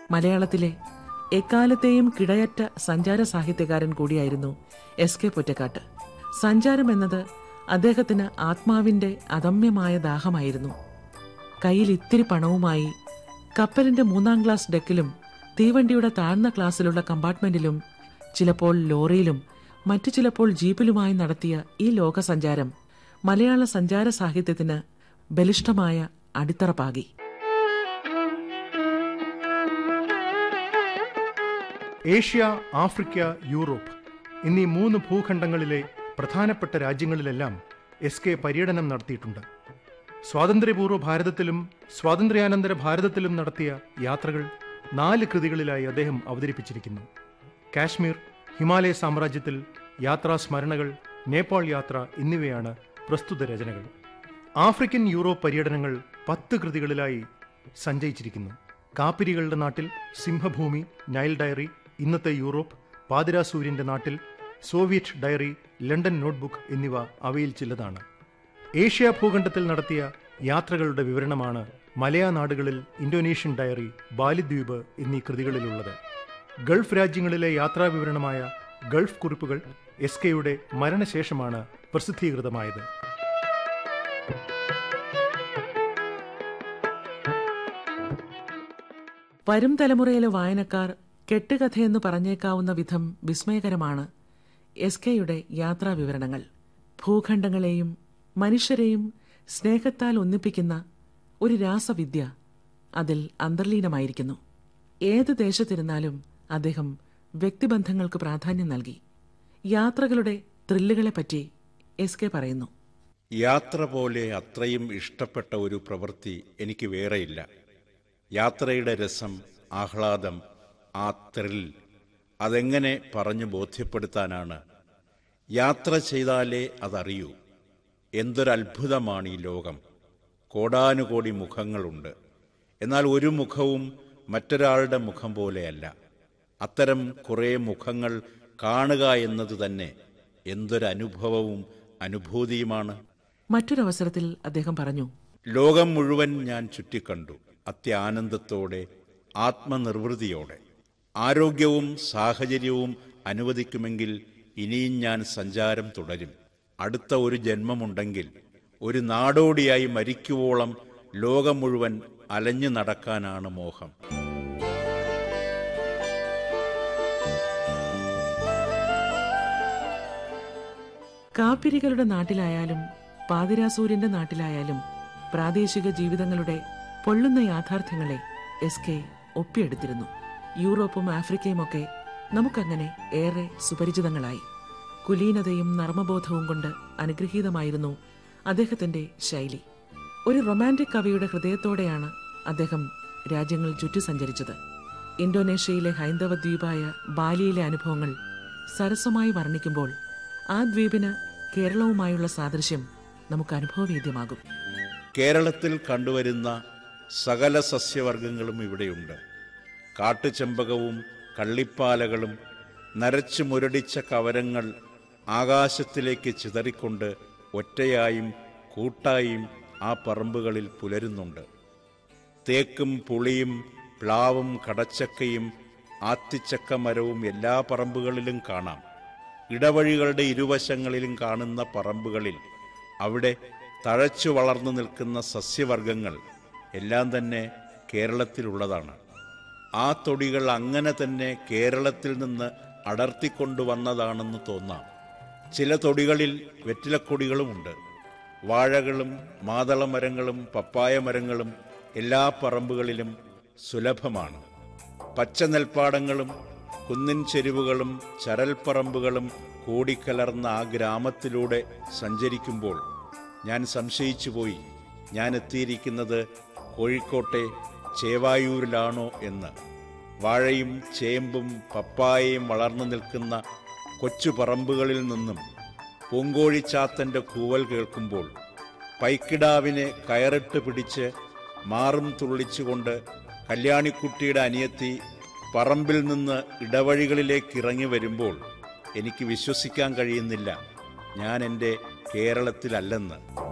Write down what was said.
മലയാളത്തിലെ എക്കാലത്തെയും കിടയറ്റ സഞ്ചാര സാഹിത്യകാരൻ കൂടിയായിരുന്നു എസ് കെ പൊറ്റക്കാട്ട് സഞ്ചാരം എന്നത് അദ്ദേഹത്തിന് ആത്മാവിന്റെ അദമ്യമായ ദാഹമായിരുന്നു കയ്യിൽ ഇത്തിരി പണവുമായി കപ്പലിന്റെ മൂന്നാം ക്ലാസ് ഡെക്കിലും തീവണ്ടിയുടെ താഴ്ന്ന ക്ലാസ്സിലുള്ള കമ്പാർട്ട്മെന്റിലും ചിലപ്പോൾ ലോറിയിലും മറ്റു ചിലപ്പോൾ ജീപ്പിലുമായി നടത്തിയ ഈ ലോകസഞ്ചാരം മലയാള സഞ്ചാര സാഹിത്യത്തിന് ബലിഷ്ഠമായ അടിത്തറ പാകി ഏഷ്യ ആഫ്രിക്ക യൂറോപ്പ് എന്നീ മൂന്ന് ഭൂഖണ്ഡങ്ങളിലെ പ്രധാനപ്പെട്ട രാജ്യങ്ങളിലെല്ലാം എസ് കെ പര്യടനം നടത്തിയിട്ടുണ്ട് സ്വാതന്ത്ര്യപൂർവ്വ ഭാരതത്തിലും സ്വാതന്ത്ര്യാനന്തര ഭാരതത്തിലും നടത്തിയ യാത്രകൾ നാല് കൃതികളിലായി അദ്ദേഹം അവതരിപ്പിച്ചിരിക്കുന്നു കാശ്മീർ ഹിമാലയ സാമ്രാജ്യത്തിൽ യാത്രാ സ്മരണകൾ നേപ്പാൾ യാത്ര എന്നിവയാണ് പ്രസ്തുത രചനകൾ ആഫ്രിക്കൻ യൂറോപ്പ് പര്യടനങ്ങൾ പത്ത് കൃതികളിലായി സഞ്ചയിച്ചിരിക്കുന്നു കാപ്പിരികളുടെ നാട്ടിൽ സിംഹഭൂമി നൈൽ ഡയറി ഇന്നത്തെ യൂറോപ്പ് പാതിരാ സൂര്യന്റെ നാട്ടിൽ സോവിയറ്റ് ഡയറി ലണ്ടൻ നോട്ട്ബുക്ക് എന്നിവ അവയിൽ ചിലതാണ് ഏഷ്യ ഭൂഖണ്ഡത്തിൽ നടത്തിയ യാത്രകളുടെ വിവരണമാണ് മലയാ നാടുകളിൽ ഇന്തോനേഷ്യൻ ഡയറി ബാലിദ്വീപ് എന്നീ കൃതികളിലുള്ളത് ഗൾഫ് രാജ്യങ്ങളിലെ യാത്രാ വിവരണമായ ഗൾഫ് കുറിപ്പുകൾ എസ് കെയുടെ മരണശേഷമാണ് പ്രസിദ്ധീകൃതമായത് വരും തലമുറയിലെ വായനക്കാർ കെട്ടുകഥയെന്ന് പറഞ്ഞേക്കാവുന്ന വിധം വിസ്മയകരമാണ് എസ് കെയുടെ യാത്രാ വിവരണങ്ങൾ ഭൂഖണ്ഡങ്ങളെയും മനുഷ്യരെയും സ്നേഹത്താൽ ഒന്നിപ്പിക്കുന്ന ഒരു രാസവിദ്യ അതിൽ അന്തർലീനമായിരിക്കുന്നു ഏത് ദേശത്തിരുന്നാലും അദ്ദേഹം വ്യക്തിബന്ധങ്ങൾക്ക് പ്രാധാന്യം നൽകി യാത്രകളുടെ ത്രില്ലുകളെപ്പറ്റി എസ് കെ പറയുന്നു യാത്ര പോലെ അത്രയും ഇഷ്ടപ്പെട്ട ഒരു പ്രവൃത്തി എനിക്ക് വേറെയില്ല യാത്രയുടെ രസം ആഹ്ലാദം ആ ത്രിൽ അതെങ്ങനെ പറഞ്ഞു ബോധ്യപ്പെടുത്താനാണ് യാത്ര ചെയ്താലേ അതറിയൂ എന്തൊരത്ഭുതമാണ് ഈ ലോകം കോടാനുകോടി മുഖങ്ങളുണ്ട് എന്നാൽ ഒരു മുഖവും മറ്റൊരാളുടെ മുഖം പോലെയല്ല അത്തരം കുറേ മുഖങ്ങൾ കാണുക എന്നത് തന്നെ എന്തൊരനുഭവവും അനുഭൂതിയുമാണ് മറ്റൊരവസരത്തിൽ അദ്ദേഹം പറഞ്ഞു ലോകം മുഴുവൻ ഞാൻ ചുറ്റിക്കണ്ടു അത്യാനന്ദത്തോടെ ആത്മനിർവൃതിയോടെ ആരോഗ്യവും സാഹചര്യവും അനുവദിക്കുമെങ്കിൽ ഇനിയും ഞാൻ സഞ്ചാരം തുടരും അടുത്ത ഒരു ജന്മമുണ്ടെങ്കിൽ ഒരു നാടോടിയായി മരിക്കുവോളം ലോകം മുഴുവൻ അലഞ്ഞു നടക്കാനാണ് മോഹം കാപ്പിരികളുടെ നാട്ടിലായാലും പാതിരാസൂര്യന്റെ നാട്ടിലായാലും പ്രാദേശിക ജീവിതങ്ങളുടെ പൊള്ളുന്ന യാഥാർത്ഥ്യങ്ങളെ എസ് കെ ഒപ്പിയെടുത്തിരുന്നു യൂറോപ്പും ആഫ്രിക്കയുമൊക്കെ നമുക്കങ്ങനെ ഏറെ സുപരിചിതങ്ങളായി കുലീനതയും നർമ്മബോധവും കൊണ്ട് അനുഗ്രഹീതമായിരുന്നു അദ്ദേഹത്തിന്റെ ശൈലി ഒരു റൊമാൻറ്റിക് കവിയുടെ ഹൃദയത്തോടെയാണ് അദ്ദേഹം രാജ്യങ്ങൾ ചുറ്റി സഞ്ചരിച്ചത് ഇന്തോനേഷ്യയിലെ ഹൈന്ദവ ദ്വീപായ ബാലിയിലെ അനുഭവങ്ങൾ സരസമായി വർണ്ണിക്കുമ്പോൾ ആ ദ്വീപിന് കേരളവുമായുള്ള സാദൃശ്യം നമുക്ക് അനുഭവവേദ്യമാകും കേരളത്തിൽ കണ്ടുവരുന്ന സകല സസ്യവർഗങ്ങളും ഇവിടെയുണ്ട് കാട്ടുചെമ്പകവും കള്ളിപ്പാലകളും നരച്ചു മുരടിച്ച കവരങ്ങൾ ആകാശത്തിലേക്ക് ചിതറിക്കൊണ്ട് ഒറ്റയായും കൂട്ടായും ആ പറമ്പുകളിൽ പുലരുന്നുണ്ട് തേക്കും പുളിയും പ്ലാവും കടച്ചക്കയും ആത്തിച്ചക്ക മരവും എല്ലാ പറമ്പുകളിലും കാണാം ഇടവഴികളുടെ ഇരുവശങ്ങളിലും കാണുന്ന പറമ്പുകളിൽ അവിടെ തഴച്ചു വളർന്നു നിൽക്കുന്ന സസ്യവർഗങ്ങൾ എല്ലാം തന്നെ കേരളത്തിലുള്ളതാണ് ആ തൊടികൾ അങ്ങനെ തന്നെ കേരളത്തിൽ നിന്ന് അടർത്തിക്കൊണ്ടുവന്നതാണെന്ന് തോന്നാം ചില തൊടികളിൽ വെറ്റിലക്കൊടികളുമുണ്ട് വാഴകളും മാതളമരങ്ങളും പപ്പായ മരങ്ങളും എല്ലാ പറമ്പുകളിലും സുലഭമാണ് പച്ച നെൽപ്പാടങ്ങളും കുന്നിൻ ചെരുവുകളും ചരൽപ്പറമ്പുകളും കൂടിക്കലർന്ന ആ ഗ്രാമത്തിലൂടെ സഞ്ചരിക്കുമ്പോൾ ഞാൻ സംശയിച്ചു പോയി ഞാൻ എത്തിയിരിക്കുന്നത് കോഴിക്കോട്ടെ ചേവായൂരിലാണോ എന്ന് വാഴയും ചേമ്പും പപ്പായയും വളർന്നു നിൽക്കുന്ന കൊച്ചു പറമ്പുകളിൽ നിന്നും പൂങ്കോഴിച്ചാത്തൻ്റെ കൂവൽ കേൾക്കുമ്പോൾ പൈക്കിടാവിനെ കയറിട്ട് പിടിച്ച് മാറും തുള്ളിച്ചുകൊണ്ട് കല്യാണിക്കുട്ടിയുടെ അനിയത്തി പറമ്പിൽ നിന്ന് ഇടവഴികളിലേക്ക് ഇറങ്ങി വരുമ്പോൾ എനിക്ക് വിശ്വസിക്കാൻ കഴിയുന്നില്ല ഞാൻ എൻ്റെ കേരളത്തിലല്ലെന്ന്